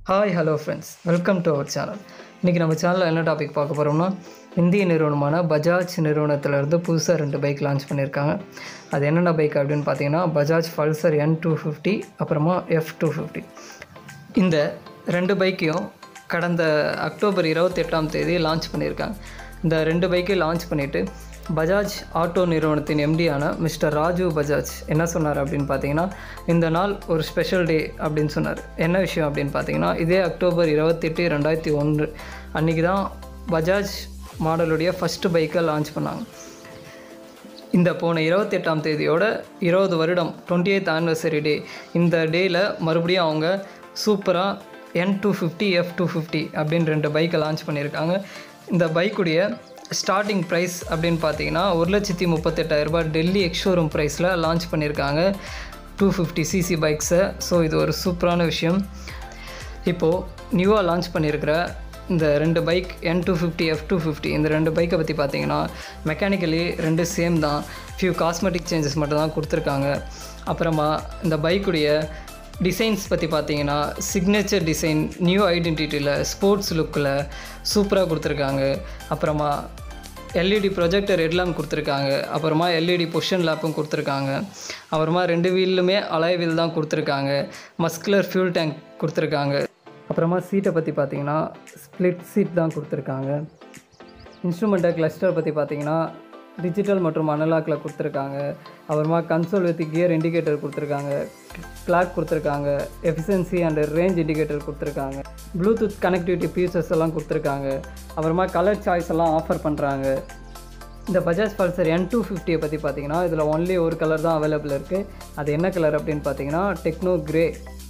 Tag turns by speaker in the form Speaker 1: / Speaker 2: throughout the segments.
Speaker 1: hi hello friends welcome to our channel இன்றைக்கி நம்ம சேனலில் என்ன டாபிக் பார்க்க போகிறோம்னா இந்திய நிறுவனமான பஜாஜ் நிறுவனத்திலேருந்து புதுசாக ரெண்டு பைக் லான்ச் பண்ணியிருக்காங்க அது என்னென்ன பைக் அப்படின்னு பார்த்தீங்கன்னா Bajaj Pulsar N two fifty அப்புறமா எஃப் டூ ஃபிஃப்டி இந்த ரெண்டு பைக்கையும் கடந்த அக்டோபர் இருபத்தெட்டாம் தேதி லான்ச் பண்ணியிருக்காங்க இந்த ரெண்டு பைக்கையும் லான்ச் பண்ணிவிட்டு பஜாஜ் ஆட்டோ நிறுவனத்தின் எம்டியான மிஸ்டர் ராஜு பஜாஜ் என்ன சொன்னார் அப்படின்னு பார்த்தீங்கன்னா இந்த நாள் ஒரு ஸ்பெஷல் டே அப்படின்னு சொன்னார் என்ன விஷயம் அப்படின்னு பார்த்தீங்கன்னா இதே அக்டோபர் இருபத்தெட்டு ரெண்டாயிரத்தி ஒன்று அன்றைக்கி தான் பஜாஜ் மாடலுடைய ஃபஸ்ட்டு பைக்கை லான்ச் பண்ணாங்க இந்த போன இருபத்தெட்டாம் தேதியோட இருபது வருடம் டுவெண்ட்டி எய்த் ஆனிவர்சரி டே இந்த டேயில் மறுபடியும் அவங்க சூப்பராக N two fifty F two fifty அப்படின்னு ரெண்டு பைக்கை லான்ச் பண்ணியிருக்காங்க இந்த பைக்குடைய ஸ்டார்டிங் ப்ரைஸ் அப்படின்னு பார்த்தீங்கன்னா ஒரு லட்சத்தி முப்பத்தெட்டாயிரரூபா டெல்லி எக்ஷோரூம் ப்ரைஸில் லான்ச் பண்ணியிருக்காங்க டூ ஃபிஃப்டி சிசி பைக்ஸை ஸோ இது ஒரு சூப்பரான விஷயம் இப்போது நியூவாக லான்ச் பண்ணியிருக்கிற இந்த ரெண்டு bike N two fifty F two fifty இந்த ரெண்டு பைக்கை பற்றி பார்த்தீங்கன்னா மெக்கானிக்கலி ரெண்டு சேம் தான் ஃபியூ காஸ்மெட்டிக் சேஞ்சஸ் மட்டும் தான் கொடுத்துருக்காங்க அப்புறமா இந்த பைக்குடைய டிசைன்ஸ் பற்றி பார்த்தீங்கன்னா சிக்னேச்சர் டிசைன் நியூ ஐடென்டிட்டியில் ஸ்போர்ட்ஸ் லுக்கில் சூப்பராக கொடுத்துருக்காங்க அப்புறமா எல்இடி ப்ரொஜெக்டர் ஹெட்லாம்ப் கொடுத்துருக்காங்க அப்புறமா எல்இடி பொஷன் லேப்பும் கொடுத்துருக்காங்க அப்புறமா ரெண்டு வீல்லுமே அலாய் வீல் தான் கொடுத்துருக்காங்க மஸ்குலர் ஃபியூல் டேங்க் கொடுத்துருக்காங்க அப்புறமா சீட்டை பற்றி பார்த்தீங்கன்னா ஸ்ப்ளிட் சீட் தான் கொடுத்துருக்காங்க இன்ஸ்ட்ருமெண்ட்டை கிளஸ்டர் பற்றி பார்த்தீங்கன்னா டிஜிட்டல் மற்றும் அனலாக்கில் கொடுத்துருக்காங்க அப்புறமா கன்சோல் வித் கியர் இண்டிகேட்டர் கொடுத்துருக்காங்க கிளாக் கொடுத்துருக்காங்க எஃபிஷியன்சி அண்ட் ரேஞ்ச் இண்டிகேட்டர் கொடுத்துருக்காங்க ப்ளூடூத் கனெக்டிவிட்டி ஃபீச்சர்ஸ் எல்லாம் கொடுத்துருக்காங்க அப்புறமா கலர் சாய்ஸ் எல்லாம் ஆஃபர் பண்ணுறாங்க இந்த பஜாஜ் பல்சர் என் டூ ஃபிஃப்டியை பற்றி பார்த்தீங்கன்னா இதில் ஒன்லி ஒரு கலர் தான் அவைலபிள் இருக்குது அது என்ன கலர் அப்படின்னு பார்த்தீங்கன்னா டெக்னோ கிரே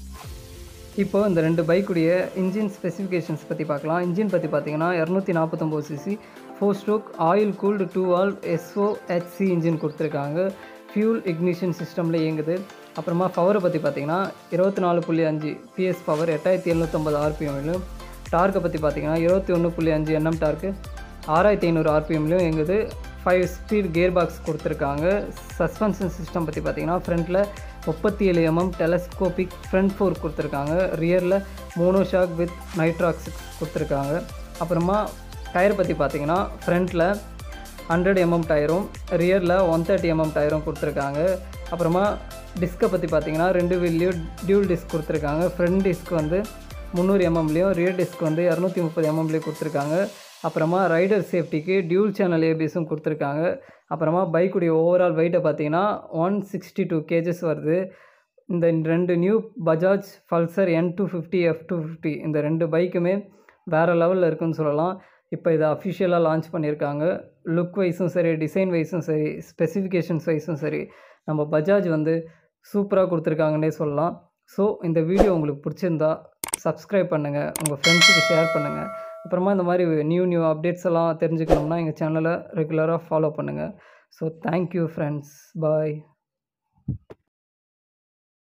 Speaker 1: இப்போ இந்த ரெண்டு பைக்குடைய இன்ஜின் ஸ்பெசிஃபிகேஷன்ஸ் பற்றி பார்க்கலாம் இன்ஜின் பற்றி பார்த்தீங்கன்னா இரநூத்தி நாற்பத்தொம்போது CC four stroke oil cooled two all S O H C engine கொடுத்துருக்காங்க ஃபியூல் இக்னிஷன் சிஸ்டமில் இயங்குது அப்புறமா பவரை பற்றி பார்த்தீங்கன்னா இருபத்தி நாலு புள்ளி அஞ்சு பிஎஸ் பவர் எட்டாயிரத்தி எழுநூற்றம்பது ஆர்பிஎம்லையும் டார்க்கை பற்றி பார்த்தீங்கன்னா இருபத்தி ஒன்று புள்ளி அஞ்சு என்எம் டார்க்கு ஆறாயிரத்தி ஐநூறு ஆர்பிஎம்லையும் இயங்குது ஃபைவ் ஸ்பீட் கியர் பாக்ஸ் கொடுத்துருக்காங்க சஸ்பென்ஷன் சிஸ்டம் பற்றி பார்த்தீங்கன்னா ஃப்ரண்ட்டில் முப்பத்தி ஏழு எம்எம் டெலஸ்கோபிக் ஃப்ரண்ட் ஃபோர் கொடுத்துருக்காங்க ரியரில் மோனோ ஷாக் வித் நைட்ராக்ஸ் கொடுத்துருக்காங்க அப்புறமா டயர் பற்றி பார்த்தீங்கன்னா ஃப்ரண்ட்டில் ஹண்ட்ரட் எம்எம் டயரும் ரியரில் ஒன் தேர்ட்டி எம்எம் டயரும் கொடுத்துருக்காங்க அப்புறமா டிஸ்கை பற்றி பார்த்தீங்கன்னா ரெண்டு வீல்லையும் டியூல் டிஸ்க் கொடுத்துருக்காங்க ஃப்ரண்ட் டிஸ்க் வந்து முந்நூறு எம்எம்லேயும் ரியர் டிஸ்க் வந்து இரநூத்தி முப்பது எம்எம்லேயும் கொடுத்துருக்காங்க அப்புறமா ரைடர் சேஃப்டிக்கு டியூல் சேனல் ஏபிஎஸும் கொடுத்துருக்காங்க அப்புறமா பைக்குடைய ஓவரால் வெயிட்டை பார்த்தீங்கன்னா ஒன் சிக்ஸ்டி டூ கேஜஸ் வருது இந்த ரெண்டு new Bajaj Pulsar N two fifty F two fifty இந்த ரெண்டு பைக்குமே வேறு லெவலில் இருக்குன்னு சொல்லலாம் இப்போ இதை அஃபிஷியலாக லான்ச் பண்ணியிருக்காங்க லுக் வைஸும் சரி டிசைன் வைஸும் சரி ஸ்பெசிஃபிகேஷன்ஸ் வைஸும் சரி நம்ம பஜாஜ் வந்து சூப்பராக கொடுத்துருக்காங்கன்னே சொல்லலாம் ஸோ இந்த வீடியோ உங்களுக்கு பிடிச்சிருந்தா சப்ஸ்கிரைப் பண்ணுங்கள் உங்கள் ஃப்ரெண்ட்ஸுக்கு ஷேர் பண்ணுங்கள் அப்புறமா இந்த மாதிரி நியூ நியூ அப்டேட்ஸ் எல்லாம் தெரிஞ்சுக்கணும்னா எங்கள் சேனலை ரெகுலராக ஃபாலோ பண்ணுங்கள் ஸோ தேங்க்யூ ஃப்ரெண்ட்ஸ் பாய்